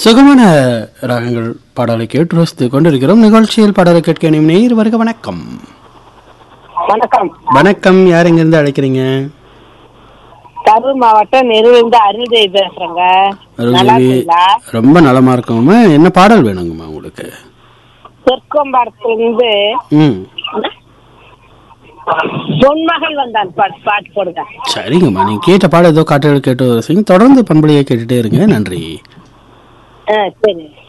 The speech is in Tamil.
சுகமான ராகங்கள் பாடலை கேட்டு ரசித்துக் கொண்டிருக்கிறோம் நிகழ்ச்சியில் பாடலை கேட்க இனியும் நேர் வருக வணக்கம் வணக்கம் வணக்கம் யார் எங்கிருந்து அழைக்கிறீங்க கரூர் மாவட்டம் நெருவிலிருந்து அருள்தேவி பேசுறேங்க நல்லா அருள்தேவி இருக்கீங்களா ரொம்ப நலமா இருக்கோம்மா என்ன பாடல் வேணுங்கம்மா உங்களுக்கு சொற்கம்பாடத்துல இருந்து ம் பொன்மகள் வந்தான் பாட்டு பாட்டு போடுங்க சரிங்கம்மா நீங்க கேட்ட பாடம் ஏதோ காட்டுகள் கேட்டு ரசிங்க தொடர்ந்து பண்பலையை கேட்டுட்டே இருங்க நன்றி ஆ சரி